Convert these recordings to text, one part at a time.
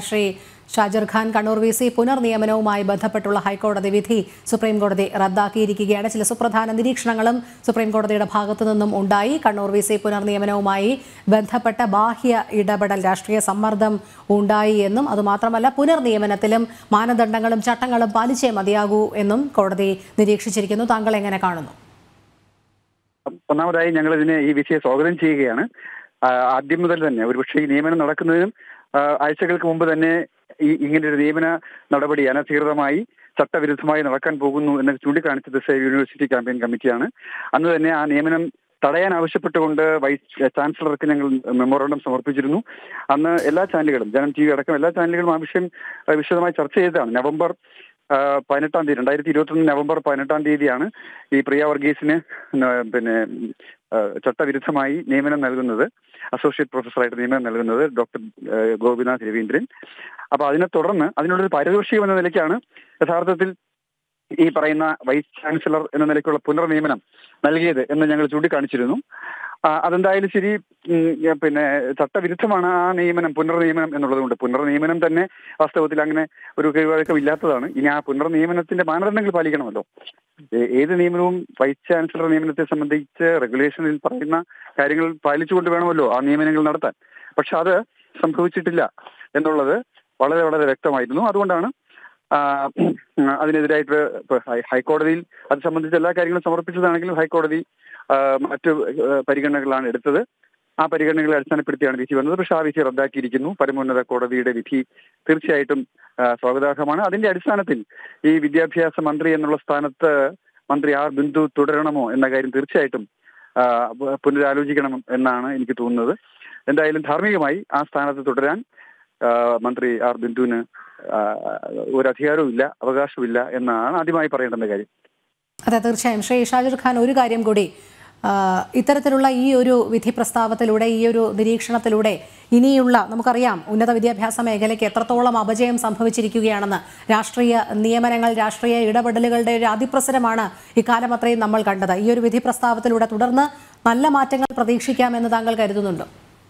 Shri Shajar Khan Kannur V C പുനർനിയമനവുമായി ബന്ധപ്പെട്ടുള്ള ഹൈക്കോടതി വിധി സുപ്രീം കോടതി റദ്ദാക്കിയിരിക്കുകയാണ് ചില സുപ്രധാന നിരീക്ഷണങ്ങളും സുപ്രീം കോടതിയുടെ ഭാഗത്തു നിന്നും ഉണ്ടായി കണ്ണൂർ വി സി പുനർനിയമനവുമായി ബന്ധപ്പെട്ട ബാഹ്യ ഇടപെടൽ രാഷ്ട്രീയ സമ്മർദ്ദം ഉണ്ടായി എന്നും അതുമാത്രമല്ല പുനർനിയമനത്തിലും മാനദണ്ഡങ്ങളും ചട്ടങ്ങളും പാലിച്ചേ മതിയാകൂ എന്നും കോടതി നിരീക്ഷിച്ചിരിക്കുന്നു താങ്കൾ എങ്ങനെ കാണുന്നു ഒന്നാമതായി ഞങ്ങൾ ഇതിനെ ഈ വിഷയെ സ്വാഗതം ചെയ്യുകയാണ് ആ, ആദ്യം മുതൽ തന്നെ ഒരുപക്ഷെ ഈ നിയമനം നടക്കുന്നതിനും ആ, ആഴ്ചകൾക്ക് മുമ്പ് തന്നെ ഈ ഇങ്ങനെ ഒരു നിയമന നടപടി അനധികൃതമായി ചട്ടവിരുദ്ധമായി നടക്കാൻ പോകുന്നു എന്ന് ചൂണ്ടിക്കാണിച്ചത് സേവ് യൂണിവേഴ്സിറ്റി ക്യാമ്പയിൻ കമ്മിറ്റിയാണ് അന്ന് തന്നെ ആ നിയമനം തടയാൻ ആവശ്യപ്പെട്ടുകൊണ്ട് വൈസ് ചാൻസലർക്ക് ഞങ്ങൾ മെമ്മോറണ്ടം സമർപ്പിച്ചിരുന്നു അന്ന് എല്ലാ ചാനലുകളും ജനം ടി വി അടക്കം എല്ലാ ചാനലുകളും ആ വിഷയം ആ, വിശദമായി ചർച്ച ചെയ്തതാണ് നവംബർ ആ, പതിനെട്ടാം തീയതി രണ്ടായിരത്തി ഇരുപത്തൊന്ന് നവംബർ പതിനെട്ടാം തീയതിയാണ് ഈ പ്രിയ വർഗീസിന് ന- പിന്നെ ആ, ചട്ടവിരുദ്ധമായി നിയമനം നൽകുന്നത് അസോസിയേറ്റ് പ്രൊഫസറായിട്ട് നിയമനം നൽകുന്നത് ഡോക്ടർ ആ, ഗോപിനാഥ് രവീന്ദ്രൻ അപ്പൊ അതിനെ തുടർന്ന് അതിനുള്ളൊരു പാരിതോഷികം എന്ന നിലയ്ക്കാണ് യഥാർത്ഥത്തിൽ ഈ പറയുന്ന വൈസ് ചാൻസലർ എന്ന നിലയ്ക്കുള്ള പുനർനിയമനം നൽകിയത് എന്ന് ഞങ്ങൾ ചൂണ്ടിക്കാണിച്ചിരുന്നു ആ, അതെന്തായാലും ശരി ഉം, ഏ, പിന്നെ ചട്ടവിരുദ്ധമാണ് ആ നിയമനം പുനർനിയമനം എന്നുള്ളതുകൊണ്ട് പുനർനിയമനം തന്നെ വാസ്തവത്തിൽ അങ്ങനെ ഒരു കീഴ്വഴക്കം ഇല്ലാത്തതാണ് ഇനി ആ പുനർനിയമനത്തിന്റെ മാനദണ്ഡങ്ങൾ പാലിക്കണമല്ലോ ഏ- ഏത് നിയമനവും വൈസ് ചാൻസലർ നിയമനത്തെ സംബന്ധിച്ച് റെഗുലേഷനിൽ പറയുന്ന കാര്യങ്ങൾ പാലിച്ചുകൊണ്ട് വേണമല്ലോ ആ നിയമനങ്ങൾ നടത്താൻ പക്ഷെ അത് സംഭവിച്ചിട്ടില്ല എന്നുള്ളത് വളരെ വളരെ വ്യക്തമായിരുന്നു അതുകൊണ്ടാണ് ആ, അതിനെതിരായിട്ട് ഇപ്പൊ ഹൈ- ഹൈക്കോടതിയിൽ അത് സംബന്ധിച്ച എല്ലാ കാര്യങ്ങളും സമർപ്പിച്ചതാണെങ്കിലും ഹൈക്കോടതി ആ, മറ്റ് ആ, പരിഗണനകളാണ് എടുത്തത് ആ പരിഗണനകളെ അടിസ്ഥാനപ്പെടുത്തിയാണ് വിധി വന്നത് പക്ഷെ ആ വിധി റദ്ദാക്കിയിരിക്കുന്നു പരമോന്നത കോടതിയുടെ വിധി തീർച്ചയായിട്ടും ആ, സ്വാഗതാർഹമാണ് അതിന്റെ അടിസ്ഥാനത്തിൽ ഈ വിദ്യാഭ്യാസ മന്ത്രി എന്നുള്ള സ്ഥാനത്ത് മന്ത്രി ആർ ബിന്ദു തുടരണമോ എന്ന കാര്യം തീർച്ചയായിട്ടും ആ, പു- പുനരാലോചിക്കണം എന്നാണ് എനിക്ക് തോന്നുന്നത് എന്തായാലും ധാർമ്മികമായി ആ സ്ഥാനത്ത് തുടരാൻ ആ, മന്ത്രി ആർ ബിന്ദുവിന് ആ, ഒരു അധികാരവും ഇല്ല അവകാശമില്ല എന്നാണ് ആദ്യമായി പറയേണ്ടുന്ന കാര്യം അതെ തീർച്ചയായും ശ്രീ ഷാജുർ ഖാൻ ഒരു കാര്യം കൂടി ആ, ഇത്തരത്തിലുള്ള ഈ ഒരു വിധി പ്രസ്താവത്തിലൂടെ ഈ ഒരു നിരീക്ഷണത്തിലൂടെ ഇനിയുള്ള നമുക്കറിയാം ഉന്നത വിദ്യാഭ്യാസ മേഖലയ്ക്ക് എത്രത്തോളം അപജയം സംഭവിച്ചിരിക്കുകയാണെന്ന് രാഷ്ട്രീയ നിയമനങ്ങൾ രാഷ്ട്രീയ ഇടപെടലുകളുടെ ഒരു അതിപ്രസരമാണ് ഇക്കാലം അത്രയും നമ്മൾ കണ്ടത് ഈ ഒരു വിധി പ്രസ്താവത്തിലൂടെ തുടർന്ന് നല്ല മാറ്റങ്ങൾ പ്രതീക്ഷിക്കാമെന്ന് താങ്കൾ കരുതുന്നുണ്ടോ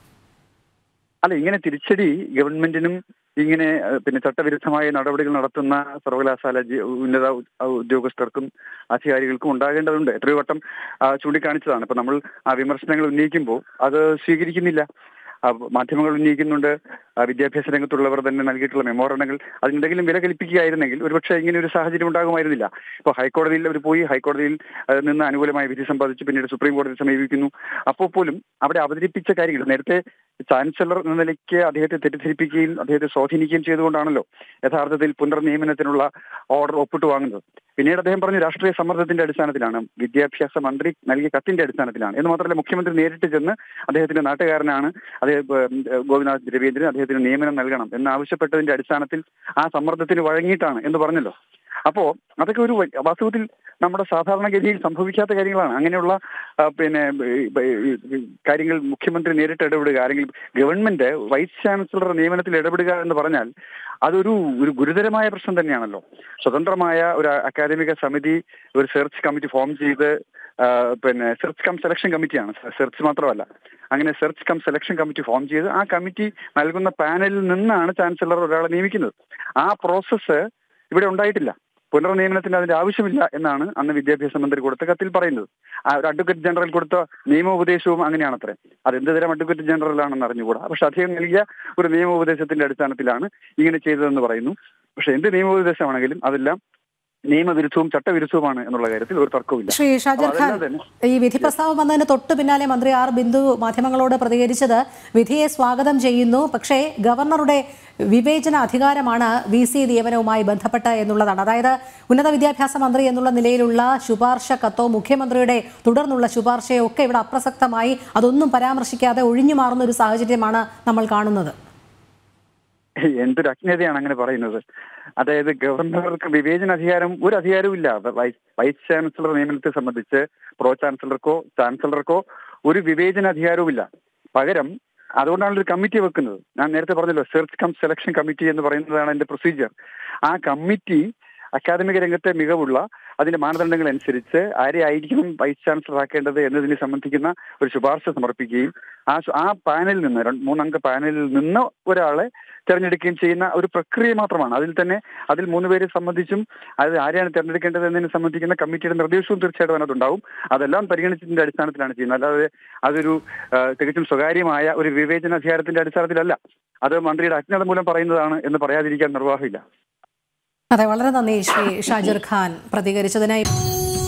അല്ല ഇങ്ങനെ തിരിച്ചടി ഗവൺമെന്റിനും ഇങ്ങനെ ഏഹ്, പിന്നെ ചട്ടവിരുദ്ധമായ നടപടികൾ നടത്തുന്ന സർവകലാശാല ജി- ഉന്നത ഉ- ഉദ്യോഗസ്ഥർക്കും അധികാരികൾക്കും ഉണ്ടാകേണ്ടതുണ്ട് എത്രയോ വട്ടം ആ, ചൂണ്ടിക്കാണിച്ചതാണ് ഇപ്പൊ നമ്മൾ ആ വിമർശനങ്ങൾ ഉന്നയിക്കുമ്പോൾ അത് സ്വീകരിക്കുന്നില്ല ആ, മാധ്യമങ്ങൾ ഉന്നയിക്കുന്നുണ്ട് ആ, വിദ്യാഭ്യാസ രംഗത്തുള്ളവർ തന്നെ നൽകിയിട്ടുള്ള മെമ്മോറണ്ടങ്ങൾ അതിനെന്തെങ്കിലും വില കൽപ്പിക്കുകയായിരുന്നെങ്കിൽ ഒരുപക്ഷെ ഇങ്ങനെ ഒരു സാഹചര്യം ഉണ്ടാകുമായിരുന്നില്ല ഇപ്പോൾ ഹൈക്കോടതിയിൽ അവർ പോയി ഹൈക്കോടതിയിൽ അത് നിന്ന് അനുകൂലമായ വിധി സമ്പാദിച്ചു പിന്നീട് സുപ്രീം കോടതി സമീപിക്കുന്നു അപ്പോൾ പോലും അവിടെ അവതരിപ്പിച്ച കാര്യങ്ങൾ നേരത്തെ ചാൻസലർ എന്ന നിലയ്ക്ക് അദ്ദേഹത്തെ തെറ്റിദ്ധരിപ്പിക്കുകയും അദ്ദേഹത്തെ സ്വാധീനിക്കുകയും ചെയ്തുകൊണ്ടാണല്ലോ യഥാർത്ഥത്തിൽ പുനർനിയമനത്തിനുള്ള ഓർഡർ ഒപ്പിട്ട് വാങ്ങുന്നത് പിന്നീട് അദ്ദേഹം പറഞ്ഞു രാഷ്ട്രീയ സമ്മർദ്ദത്തിന്റെ അടിസ്ഥാനത്തിലാണ് വിദ്യാഭ്യാസ മന്ത്രി നൽകിയ കത്തിന്റെ അടിസ്ഥാനത്തിലാണ് എന്ന് മാത്രമല്ല മുഖ്യമന്ത്രി നേരിട്ട് ചെന്ന് അദ്ദേഹത്തിന്റെ നാട്ടുകാരനാണ് അദ്ദേഹം ഏഹ്, ഗോപിനാഥ് രവീന്ദ്രൻ അദ്ദേഹത്തിന് നിയമനം നൽകണം എന്ന് ആവശ്യപ്പെട്ടതിന്റെ അടിസ്ഥാനത്തിൽ ആ സമ്മർദ്ദത്തിന് വഴങ്ങിയിട്ടാണ് എന്ന് പറഞ്ഞല്ലോ അപ്പോ അതൊക്കെ ഒരു വ- വാസ്തവത്തിൽ നമ്മുടെ സാധാരണഗതിയിൽ സംഭവിക്കാത്ത കാര്യങ്ങളാണ് അങ്ങനെയുള്ള ആ, പിന്നെ ഈ- ഈ- ഈ കാര്യങ്ങൾ മുഖ്യമന്ത്രി നേരിട്ട് ഇടപെടുക അല്ലെങ്കിൽ ഗവൺമെന്റ് വൈസ് ചാൻസലർ നിയമനത്തിൽ ഇടപെടുക എന്ന് പറഞ്ഞാൽ അതൊരു ഒരു ഗുരുതരമായ പ്രശ്നം തന്നെയാണല്ലോ സ്വതന്ത്രമായ ഒരു അക്കാദമിക സമിതി ഒരു സെർച്ച് കമ്മിറ്റി ഫോം ചെയ്ത് ആ, പിന്നെ സെർച്ച് കം സെലക്ഷൻ കമ്മിറ്റിയാണ് സെർച്ച് മാത്രമല്ല അങ്ങനെ search cum selection committee form ചെയ്ത് ആ കമ്മിറ്റി നൽകുന്ന പാനലിൽ നിന്നാണ് ചാൻസലർ ഒരാളെ നിയമിക്കുന്നത് ആ പ്രോസസ്സ് ഇവിടെ ഉണ്ടായിട്ടില്ല പുനർനിയമനത്തിന് അതിന്റെ ആവശ്യമില്ല എന്നാണ് അന്ന് വിദ്യാഭ്യാസ മന്ത്രി കൊടുത്ത കത്തിൽ പറയുന്നത് ആ ഒരു അഡ്വക്കേറ്റ് ജനറൽ കൊടുത്ത നിയമോപദേശവും അങ്ങനെയാണത്രേ അത് എന്ത് തരം അഡ്വക്കേറ്റ് ജനറൽ ആണെന്ന് അറിഞ്ഞുകൂടാ പക്ഷെ അദ്ദേഹം നൽകിയ ഒരു നിയമോപദേശത്തിന്റെ അടിസ്ഥാനത്തിലാണ് ഇങ്ങനെ ചെയ്തതെന്ന് പറയുന്നു പക്ഷെ എന്ത് നിയമോപദേശമാണെങ്കിലും അതെല്ലാം നിയമവിരുദ്ധവും ചട്ടവിരുദ്ധവുമാണ് എന്നുള്ള കാര്യത്തിൽ ഒരു തർക്കവുമില്ല ശ്രീ ഷാജർ അപ്പൊ ഖാൻ അതെല്ലാം തന്നെ ഈ വിധി പ്രസ്താവം വന്നതിന് തൊട്ട് പിന്നാലെ മന്ത്രി ആർ ബിന്ദു മാധ്യമങ്ങളോട് പ്രതികരിച്ചത് വിധിയെ സ്വാഗതം ചെയ്യുന്നു പക്ഷേ ഗവർണറുടെ വിവേചന അധികാരമാണ് വി സി നിയമനവുമായി ബന്ധപ്പെട്ട് എന്നുള്ളതാണ് അതായത് ഉന്നത വിദ്യാഭ്യാസ മന്ത്രി എന്നുള്ള നിലയിലുള്ള ശുപാർശ കത്തോ മുഖ്യമന്ത്രിയുടെ തുടർന്നുള്ള ശുപാർശയോ ഒക്കെ ഇവിടെ അപ്രസക്തമായി അതൊന്നും പരാമർശിക്കാതെ ഒഴിഞ്ഞു മാറുന്ന ഒരു സാഹചര്യമാണ് നമ്മൾ കാണുന്നത് എന്തൊരു അജ്ഞതയാണ് അങ്ങനെ പറയുന്നത് അതായത് ഗവർണർക്ക് വിവേചന അധികാരം ഒരു അധികാരവും ഇല്ല വൈസ് വൈസ് ചാൻസലർ നിയമനത്തെ സംബന്ധിച്ച് പ്രോ ചാൻസലർക്കോ ചാൻസലർക്കോ ഒരു വിവേചന അധികാരവും ഇല്ല പകരം അതുകൊണ്ടാണ് ഒരു കമ്മിറ്റി വെക്കുന്നത് ഞാൻ നേരത്തെ പറഞ്ഞല്ലോ സെർച്ച് കം സെലക്ഷൻ കമ്മിറ്റി എന്ന് പറയുന്നതാണ് അതിന്റെ പ്രൊസീജിയർ ആ കമ്മിറ്റി അക്കാദമിക രംഗത്തെ മികവുള്ള അതിന്റെ മാനദണ്ഡങ്ങൾ അനുസരിച്ച് ആരെ ആയിരിക്കണം വൈസ് ചാൻസലർ ആക്കേണ്ടത് എന്നതിനെ സംബന്ധിക്കുന്ന ഒരു ശുപാർശ സമർപ്പിക്കുകയും ആ ശു- ആ പാനലിൽ നിന്ന് രണ്ട് മൂന്നംഗ പാനലിൽ നിന്ന് ഒരാളെ തെരഞ്ഞെടുക്കുകയും ചെയ്യുന്ന ഒരു പ്രക്രിയ മാത്രമാണ് അതിൽ തന്നെ അതിൽ മൂന്ന് പേരെ സംബന്ധിച്ചും അത് ആരെയാണ് തെരഞ്ഞെടുക്കേണ്ടത് എന്നതിനെ സംബന്ധിക്കുന്ന കമ്മിറ്റിയുടെ നിർദ്ദേശവും തീർച്ചയായിട്ടും അതിനകത്തുണ്ടാവും അതെല്ലാം പരിഗണിച്ചതിന്റെ അടിസ്ഥാനത്തിലാണ് ചെയ്യുന്നത് അല്ലാതെ അതൊരു ആ, തികച്ചും സ്വകാര്യമായ ഒരു വിവേചനാധികാരത്തിന്റെ അടിസ്ഥാനത്തിലല്ല അത് മന്ത്രിയുടെ അജ്ഞത മൂലം പറയുന്നതാണ് എന്ന് പറയാതിരിക്കാൻ നിർവാഹമില്ല അതെ വളരെ നന്ദി ശ്രീ ഷാജിർ ഖാൻ പ്രതികരിച്ചതിനായി